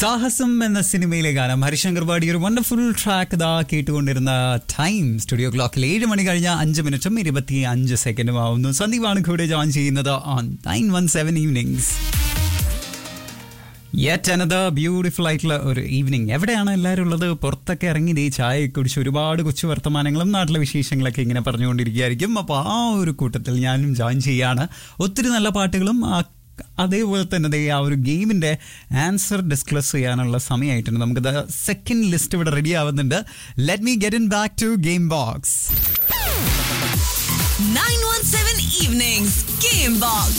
സാഹസം എന്ന സിനിമയിലെ ഗാനം ഹരിശങ്കർ പാടി ഒരു വണ്ടർഫുൾ ട്രാക്ക് ഇതാ കേട്ടുകൊണ്ടിരുന്ന ടൈം സ്റ്റുഡിയോ ക്ലോക്കിൽ ഏഴ് മണി കഴിഞ്ഞ അഞ്ച് മിനിറ്റും ഇരുപത്തി അഞ്ച് സെക്കൻഡും ആവുന്നു സന്ദീപാണ് കൂടെ ജോയിൻ ചെയ്യുന്നത് on nine one seven evenings yet another beautiful ആയിട്ടുള്ള ഒരു ഈവനിങ് എവിടെയാണ് എല്ലാവരും ഉള്ളത് പുറത്തൊക്കെ ഇറങ്ങി ദേ ചായ കുടിച്ച് ഒരുപാട് കൊച്ചു വർത്തമാനങ്ങളും നാട്ടിലെ വിശേഷങ്ങളൊക്കെ ഇങ്ങനെ പറഞ്ഞുകൊണ്ടിരിക്കുകയായിരിക്കും അപ്പോൾ ആ ഒരു കൂട്ടത്തിൽ ഞാനും ജോയിൻ ചെയ്യാണ് ഒത്തിരി നല്ല പാട്ടുകളും ആ അതേപോലെ തന്നെ ദേ ആ ഒരു ഗെയിമിന്റെ ആൻസർ ഡിസ്ക്ലസ് ചെയ്യാനുള്ള സമയമായിട്ടുണ്ട് നമുക്ക് സെക്കൻഡ് ലിസ്റ്റ് ഇവിടെ റെഡി ആവുന്നുണ്ട് let me get in back to game box 917 Evenings Game Box.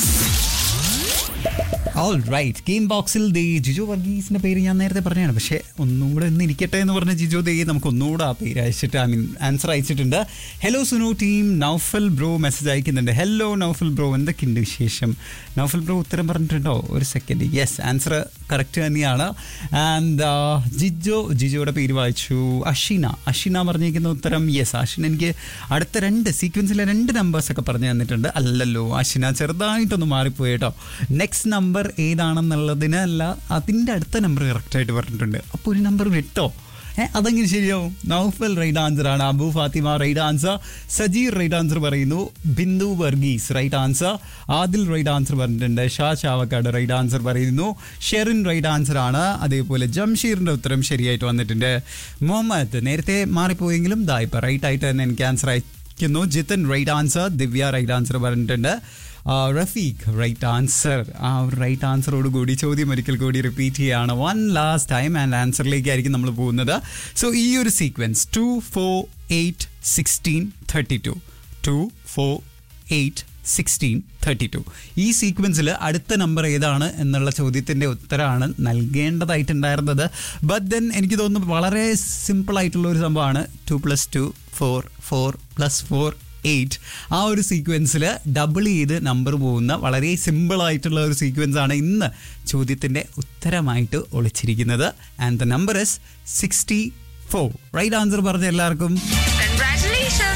All right game ബോക്സിൽ ദേ ജിജോ വർഗീസിന്റെ പേര് ഞാൻ നേരത്തെ പറഞ്ഞതാണ് പക്ഷേ ഒന്നുകൂടെ ഒന്ന് ഇരിക്കട്ടെ എന്ന് പറഞ്ഞ ജിജോ ദേ നമുക്ക് ഒന്നുകൂടെ ആ പേര് അയച്ചിട്ട് ഐ മീൻ ആൻസർ അയച്ചിട്ടുണ്ട് hello Sunu team Noufal bro message അയക്കുന്നുണ്ട് ഹലോ നൗഫൽ ബ്രോ എന്തൊക്കെയുണ്ട് വിശേഷം നൗഫൽ ബ്രോ ഉത്തരം പറഞ്ഞിട്ടുണ്ടോ ഒരു സെക്കൻഡ് യെസ് ആൻസർ കറക്റ്റ് തന്നെയാണ് ആൻഡ് ജിജോ ജിജോയുടെ പേര് വായിച്ചു അഷിന അഷിന പറഞ്ഞിരിക്കുന്ന ഉത്തരം യെസ് അഷിന എനിക്ക് അടുത്ത രണ്ട് സീക്വൻസിലെ രണ്ട് നമ്പേഴ്സ് ഒക്കെ പറഞ്ഞു തന്നിട്ടുണ്ട് അല്ലല്ലോ അഷിന ചെറുതായിട്ടൊന്ന് മാറിപ്പോയി കേട്ടോ നെക്സ്റ്റ് നമ്പർ ഏതാണെന്നുള്ളതിന് അല്ല അതിൻ്റെ അടുത്ത നമ്പർ കറക്റ്റായിട്ട് പറഞ്ഞിട്ടുണ്ട് അപ്പോൾ ഒരു നമ്പർ വിട്ടോ ഏ അതെങ്ങനെ ശരിയാവും നൗഫൽ റൈറ്റ് ആൻസർ ആണ് Abu Fathima right answer Sajeer right answer പറയുന്നു Bindu Varghese right answer Adil right answer പറഞ്ഞിട്ടുണ്ട് ഷാ ചാവക്കാട് റൈറ്റ് ആൻസർ പറയുന്നു ഷെറിൻ റൈറ്റ് ആൻസർ ആണ് അതേപോലെ ജംഷീറിന്റെ ഉത്തരം ശരിയായിട്ട് വന്നിട്ടുണ്ട് മുഹമ്മദ് നേരത്തെ മാറിപ്പോയെങ്കിലും ദാ ഇപ്പം റൈറ്റ് ആയിട്ട് തന്നെ എനിക്ക് ആൻസർ അയക്കുന്നു Jithan right answer Divya right answer പറഞ്ഞിട്ടുണ്ട് ആ, റഫീഖ് റൈറ്റ് ആൻസർ ആ ഒരു റൈറ്റ് ആൻസറോട് കൂടി ചോദ്യം ഒരിക്കൽ കൂടി റിപ്പീറ്റ് ചെയ്യാണ് വൺ ലാസ്റ്റ് ടൈം ആൻഡ് ആൻസറിലേക്കായിരിക്കും നമ്മൾ പോകുന്നത് സോ ഈ ഒരു sequence two four eight sixteen thirty two two four eight sixteen thirty two ഈ സീക്വൻസിൽ അടുത്ത നമ്പർ ഏതാണ് എന്നുള്ള ചോദ്യത്തിൻ്റെ ഉത്തരമാണ് നൽകേണ്ടതായിട്ടുണ്ടായിരുന്നത് ബട്ട് ദെൻ എനിക്ക് തോന്നുന്നു വളരെ സിമ്പിൾ ആയിട്ടുള്ള ഒരു സംഭവമാണ് two plus two four four plus four eight ആ ഒരു സീക്വൻസിൽ ഡബിൾ ചെയ്ത് നമ്പർ പോകുന്ന വളരെ സിമ്പിൾ ആയിട്ടുള്ള ഒരു സീക്വൻസ് ആണ് ഇന്ന് ചോദ്യത്തിൻ്റെ ഉത്തരമായിട്ട് ഒളിച്ചിരിക്കുന്നത് and the number is sixty four right answer പറഞ്ഞ എല്ലാവർക്കും Congratulations.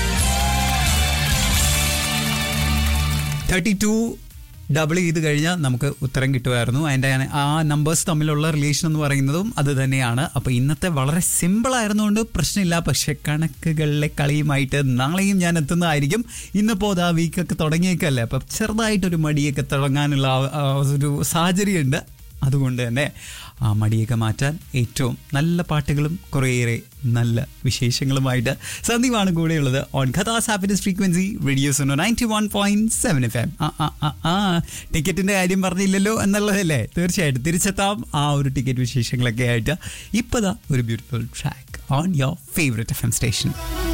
തേർട്ടി ടു ഡബിൾ ചെയ്ത് കഴിഞ്ഞാൽ നമുക്ക് ഉത്തരം കിട്ടുമായിരുന്നു അതിൻ്റെ ആ നമ്പേഴ്സ് തമ്മിലുള്ള റിലേഷൻ എന്ന് പറയുന്നതും അത് തന്നെയാണ് അപ്പോൾ ഇന്നത്തെ വളരെ സിമ്പിൾ ആയിരുന്നുകൊണ്ട് പ്രശ്നമില്ല പക്ഷെ കണക്കുകളിലെ കളിയുമായിട്ട് നാളെയും ഞാൻ എത്തുന്നതായിരിക്കും ഇന്നിപ്പോൾ അത് ആ വീക്കൊക്കെ തുടങ്ങിയേക്കല്ലേ അപ്പം ചെറുതായിട്ടൊരു മടിയൊക്കെ തുടങ്ങാനുള്ള ആ- ആ ഒരു സാഹചര്യമുണ്ട് അതുകൊണ്ട് തന്നെ ആ മടിയൊക്കെ മാറ്റാൻ ഏറ്റവും നല്ല പാട്ടുകളും കുറേയേറെ നല്ല വിശേഷങ്ങളുമായിട്ട് സന്ദീപാണ് കൂടെയുള്ളത് ഓൺ ഖതാസ് happiness frequency radios ninety one point seven F M ആ ആ ആ ആ ടിക്കറ്റിൻ്റെ കാര്യം പറഞ്ഞില്ലല്ലോ എന്നുള്ളതല്ലേ തീർച്ചയായിട്ടും തിരിച്ചെത്താം ആ ഒരു ടിക്കറ്റ് വിശേഷങ്ങളൊക്കെ ആയിട്ട് ഇപ്പതാ ഒരു beautiful track on your favourite F M station